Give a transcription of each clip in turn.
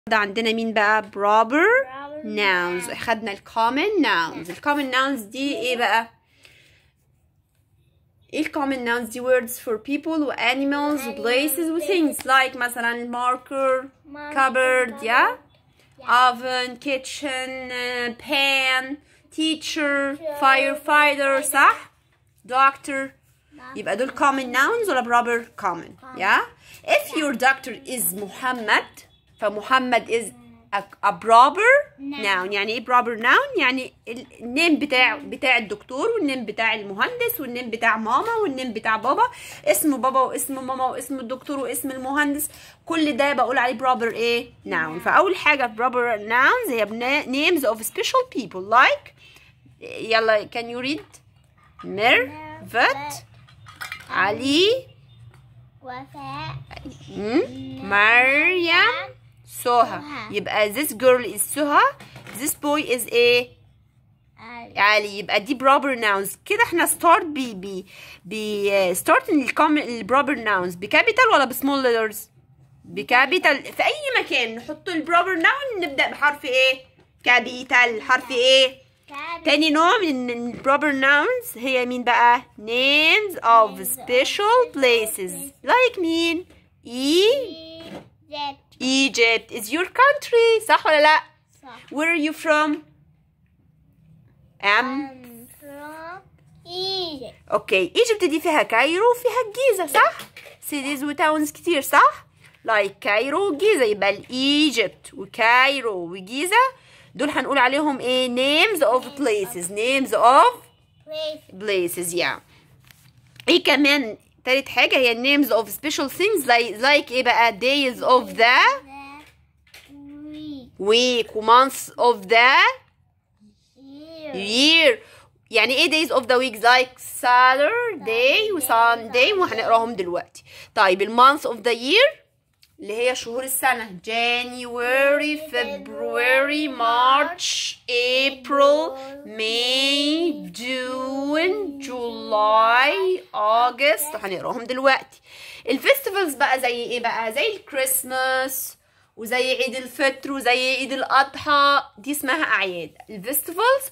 ده عندنا مين بقى proper nouns خدنا ال common nouns ال common nouns دي ايه بقى ايه ال common nouns دي words for people و animals و places و things like مثلا marker cupboard yeah oven kitchen uh, pan teacher firefighter صح doctor يبقى دول common nouns ولا proper common yeah if your doctor is محمد فمحمد is a, a proper noun يعني ايه proper noun يعني النيم بتاع بتاع الدكتور والنيم بتاع المهندس والنيم بتاع ماما والنيم بتاع بابا اسم بابا واسم ماما واسم الدكتور واسم المهندس كل ده بقول عليه proper ايه noun فاول حاجه proper nouns هي names of special people like يلا can you read ميرفت علي وفاء مم، مريم سهى يبقى this girl is سهى this boy is ايه علي. علي يبقى دي proper nouns كده احنا start ب ب ب start ال proper nouns بكابيتال ولا بسمول letters بكابيتال في اي مكان نحط ال proper noun نبدأ بحرف ايه كابيتال حرف ايه كابي. تاني نوع من ال proper nouns هي مين بقى names of special places like مين E زد Egypt is your country صح ولا لا صح where are you from am I'm from Egypt اوكي ايجيبت دي فيها كايرو وفيها الجيزة صح cities وتاونز كتير صح like كايرو وجيزة يبقى الايجيبت وكايرو وجيزة دول هنقول عليهم ايه names of places names of place places yeah ايه كمان تالت حاجة هي names of special things like, like ايه بقى days of the the week week و months of the year year يعني ايه days of the week like Saturday و Sunday وهنقراهم دلوقتي طيب ال months of the year اللي هي شهور السنة January February March April May June July August هنقراهم دلوقتي الفيستيفالز بقى زي ايه بقى زي الكريسماس وزي عيد الفطر وزي عيد الاضحى دي اسمها اعياد الفيستيفالز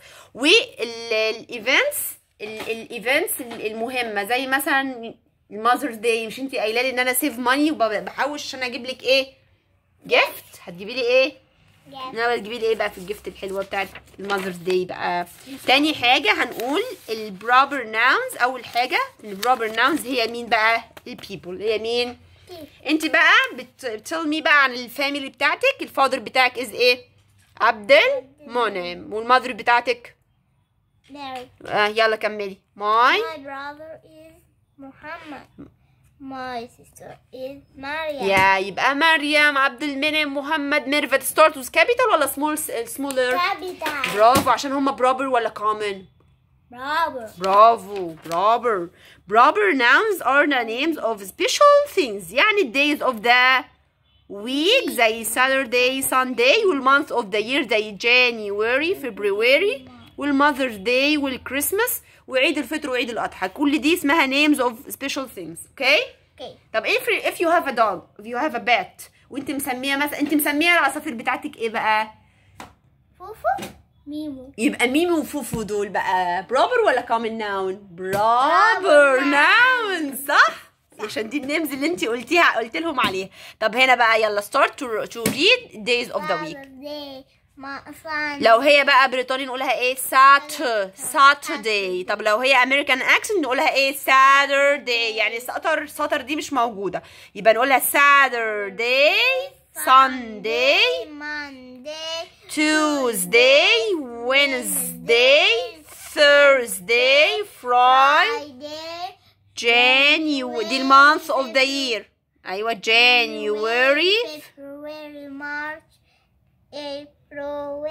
والايفنتس الايفنتس المهمه زي مثلا الماذرز داي مش انت قايله لي ان انا سيف ماني وبحوش عشان اجيب لك ايه جيفت هتجيبي لي ايه Yes. انا تجيبي لي ايه بقى في الجيفت الحلوه بتاعت الماذرز داي بقى تاني حاجه هنقول البروبر ناونز اول حاجه البروبر ناونز هي مين بقى البيبل هي مين انت بقى بت- بتقول مي بقى عن الفاميلي بتاعتك الفادر بتاعك از ايه عبد المنعم والماذر بتاعتك Mary. آه يلا كملي ماي My brother is Muhammad. My sister is Maria. يا يبقى مريم عبد المنعم محمد ميرفت ستارت وذ كابيتال ولا سمول سمولر Capital. برافو عشان هما بروبر ولا كومن Brother. برافو برافو proper nouns are the names of special things يعني days of the week زي Saturday Sunday والmonth of the year زي January February والmother's day والكريسماس وعيد الفطر وعيد الأضحى كل دي اسمها names of special things okay Okay. طب if if you have a dog if you have a pet وانت مسميه مثلا انت مسميه العصافير بتاعتك ايه بقى Fufu. Mimu. يبقى ميمي وفوفو دول بقى بروبر ولا كومن ناون بروبر ناون صح عشان دي النيمز اللي انت قلتيها قلت لهم عليها طب هنا بقى يلا start to, to read days of the week Saturday. My son. لو هي بقى بريطاني نقولها ايه ساتر Saturday طب لو هي امريكان اكسنت نقولها ايه Saturday يعني سطر سطر دي مش موجودة يبقى نقولها Saturday Sunday Monday. Tuesday, Wednesday, Thursday, Friday, Friday. January دي المانث of the year أيوة January February. March. April.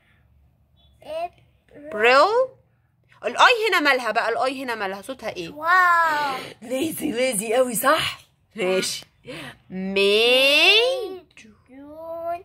April. April الأي هنا مالها بقى الأي هنا مالها صوتها إيه؟ Wow. ليزي ليزي قوي صح؟ ماشي May June.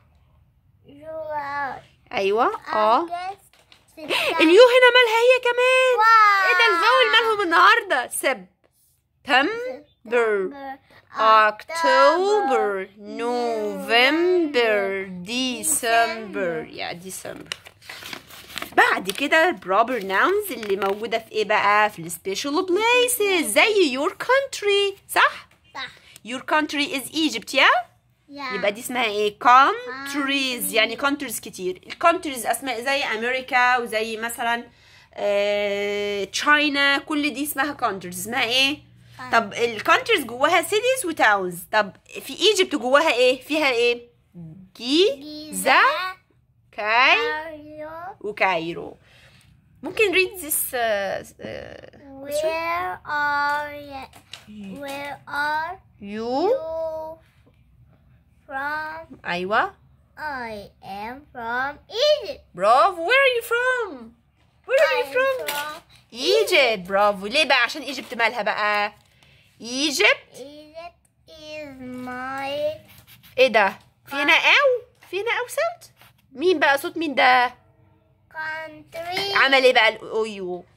July. أيوة اه August. اليو هنا مالها هي كمان واو. ايه ده الفاول مالهم النهارده سبتمبر September, October November December يا December بعد كده proper nouns اللي موجودة في ايه بقى في ال special places زي your country صح صح your country is Egypt يا يا يبقى دي اسمها ايه countries يعني countries كتير الكونتريز اسماء زي امريكا وزي مثلا آه، تشاينا كل دي اسمها countries اسمها ايه طب الكونتريز جواها cities وتاونز طب في ايجيبت جواها ايه فيها ايه جيزة كاي Are وكايرو ممكن read this uh, uh, Where are you? Where are you you from? ايوه I am from Egypt. برافو where are you from where are you I'm from from Egypt برافو ليه بقى عشان ايجيبت مالها بقى Egypt Egypt is my ايه ده في هنا او في هنا او صوت مين بقى صوت مين ده country. عمل ايه بقى الاو يو